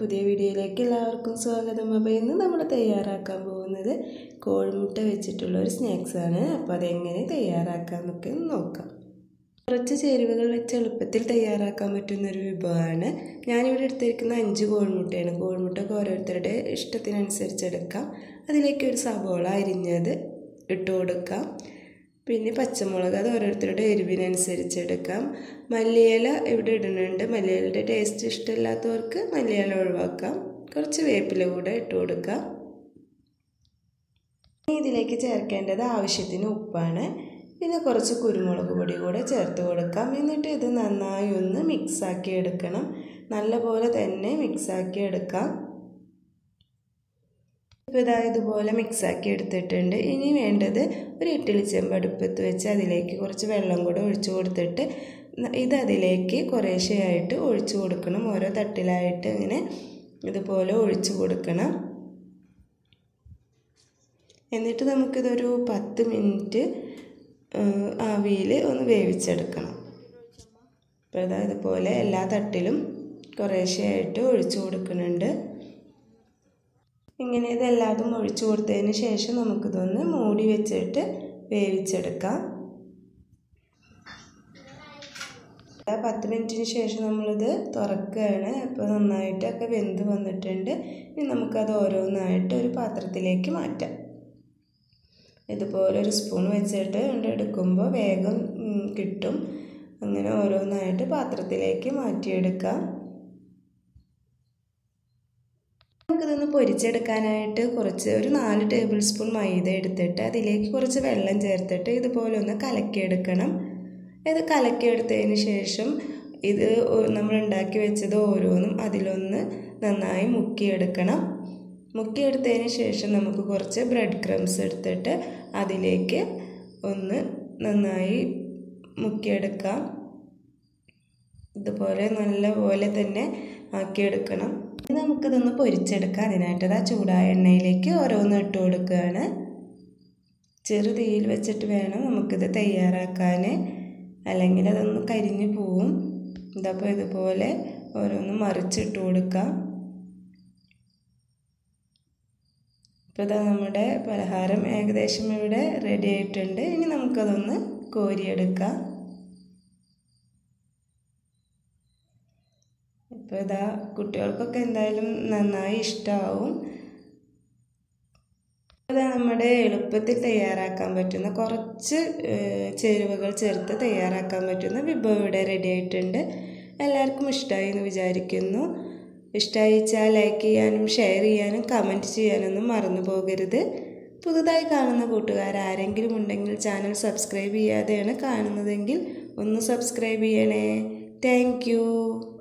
പുതിയ വീഡിയോയിലേക്ക് എല്ലാവർക്കും സ്വാഗതം അപ്പോൾ ഇന്ന് നമ്മൾ തയ്യാറാക്കാൻ പോകുന്നത് കോഴിമുട്ട വെച്ചിട്ടുള്ള ഒരു സ്നാക്സാണ് അപ്പോൾ അതെങ്ങനെ തയ്യാറാക്കാമെന്നൊക്കെ നോക്കാം കുറച്ച് ചേരുവകൾ വെച്ച് എളുപ്പത്തിൽ തയ്യാറാക്കാൻ പറ്റുന്ന ഒരു വിഭവമാണ് ഞാനിവിടെ എടുത്തിരിക്കുന്ന അഞ്ച് കോഴിമുട്ടയാണ് കോഴിമുട്ടയൊക്കെ ഓരോരുത്തരുടെ ഇഷ്ടത്തിനനുസരിച്ച് എടുക്കാം അതിലേക്ക് ഒരു സവോള അരിഞ്ഞത് ഇട്ട് കൊടുക്കാം പിന്നെ പച്ചമുളക് അത് ഓരോരുത്തരുടെ എരിവിനനുസരിച്ച് എടുക്കാം മല്ലിയില ഇവിടെ ഇടുന്നുണ്ട് മല്ലിയിലയുടെ ടേസ്റ്റ് ഇഷ്ടമില്ലാത്തവർക്ക് മല്ലിയില ഒഴിവാക്കാം കുറച്ച് വേപ്പില കൂടെ ഇട്ട് കൊടുക്കാം ഇതിലേക്ക് ചേർക്കേണ്ടത് ആവശ്യത്തിന് ഉപ്പാണ് പിന്നെ കുറച്ച് കുരുമുളക് പൊടി കൂടെ ചേർത്ത് കൊടുക്കാം എന്നിട്ട് ഇത് നന്നായി ഒന്ന് മിക്സാക്കി എടുക്കണം നല്ലപോലെ തന്നെ മിക്സാക്കി എടുക്കാം ഇപ്പോൾ ഇതാ ഇതുപോലെ മിക്സാക്കി എടുത്തിട്ടുണ്ട് ഇനി വേണ്ടത് ഒരു ഇഡ്ഡലി ചെമ്പ് അടുപ്പത്ത് വെച്ച് അതിലേക്ക് കുറച്ച് വെള്ളം കൂടെ ഒഴിച്ചു കൊടുത്തിട്ട് ഇത് അതിലേക്ക് കുറേശ്ശെയായിട്ട് ഒഴിച്ചു കൊടുക്കണം ഓരോ തട്ടിലായിട്ട് ഇങ്ങനെ ഇതുപോലെ ഒഴിച്ചു കൊടുക്കണം എന്നിട്ട് നമുക്കിതൊരു പത്ത് മിനിറ്റ് ആവിയിൽ ഒന്ന് വേവിച്ചെടുക്കണം അപ്പോൾ ഇതാ ഇതുപോലെ എല്ലാ തട്ടിലും കുറേശ്ശെയായിട്ട് ഒഴിച്ചു കൊടുക്കുന്നുണ്ട് ഇങ്ങനെ ഇതെല്ലാതും ഒഴിച്ചു കൊടുത്തതിന് ശേഷം നമുക്കിതൊന്ന് മൂടി വെച്ചിട്ട് വേവിച്ചെടുക്കാം പത്ത് മിനിറ്റിന് ശേഷം നമ്മളിത് തുറക്കുകയാണ് അപ്പോൾ നന്നായിട്ടൊക്കെ വെന്ത് വന്നിട്ടുണ്ട് ഇനി നമുക്കത് ഓരോന്നായിട്ട് ഒരു പാത്രത്തിലേക്ക് മാറ്റാം ഇതുപോലെ ഒരു സ്പൂൺ വെച്ചിട്ട് എടുക്കുമ്പോൾ വേഗം കിട്ടും അങ്ങനെ ഓരോന്നായിട്ട് പാത്രത്തിലേക്ക് മാറ്റിയെടുക്കാം നമുക്കിതൊന്ന് പൊരിച്ചെടുക്കാനായിട്ട് കുറച്ച് ഒരു നാല് ടേബിൾ സ്പൂൺ മൈദ എടുത്തിട്ട് അതിലേക്ക് കുറച്ച് വെള്ളം ചേർത്തിട്ട് ഇതുപോലെ ഒന്ന് കലക്കിയെടുക്കണം ഇത് കലക്കിയെടുത്തതിന് ശേഷം ഇത് നമ്മൾ ഉണ്ടാക്കി വെച്ചത് ഓരോന്നും അതിലൊന്ന് നന്നായി മുക്കിയെടുക്കണം മുക്കിയെടുത്തതിന് ശേഷം നമുക്ക് കുറച്ച് ബ്രെഡ് ക്രംസ് എടുത്തിട്ട് അതിലേക്ക് ഒന്ന് നന്നായി മുക്കിയെടുക്കാം ഇതുപോലെ നല്ല പോലെ തന്നെ ആക്കിയെടുക്കണം നമുക്കിതൊന്ന് പൊരിച്ചെടുക്കാം അതിനായിട്ട് ആ ചൂടായ എണ്ണയിലേക്ക് ഓരോന്ന് ഇട്ട് കൊടുക്കുകയാണ് ചെറു തീയിൽ വെച്ചിട്ട് വേണം നമുക്കിത് തയ്യാറാക്കാൻ അല്ലെങ്കിൽ അതൊന്ന് കരിഞ്ഞു പോവും ഇതപ്പോൾ ഇതുപോലെ ഓരോന്ന് മറിച്ചിട്ട് കൊടുക്കാം ഇപ്പോൾ ഇതാ നമ്മുടെ പലഹാരം ഏകദേശം ഇവിടെ റെഡി ആയിട്ടുണ്ട് ഇനി നമുക്കതൊന്ന് കോരിയെടുക്കാം ഇപ്പോൾ ഇതാ കുട്ടികൾക്കൊക്കെ എന്തായാലും നന്നായി ഇഷ്ടമാവും ഇതാ നമ്മുടെ എളുപ്പത്തിൽ തയ്യാറാക്കാൻ പറ്റുന്ന കുറച്ച് ചേരുവകൾ ചേർത്ത് തയ്യാറാക്കാൻ പറ്റുന്ന വിഭവം ഇവിടെ റെഡി ആയിട്ടുണ്ട് എല്ലാവർക്കും ഇഷ്ടമായി എന്ന് വിചാരിക്കുന്നു ഇഷ്ടമായിച്ചാൽ ലൈക്ക് ചെയ്യാനും ഷെയർ ചെയ്യാനും കമൻറ്റ് ചെയ്യാനൊന്നും മറന്നു പോകരുത് പുതുതായി കാണുന്ന കൂട്ടുകാർ ആരെങ്കിലും ഉണ്ടെങ്കിൽ ചാനൽ സബ്സ്ക്രൈബ് ചെയ്യാതെയാണ് കാണുന്നതെങ്കിൽ ഒന്ന് സബ്സ്ക്രൈബ് ചെയ്യണേ താങ്ക്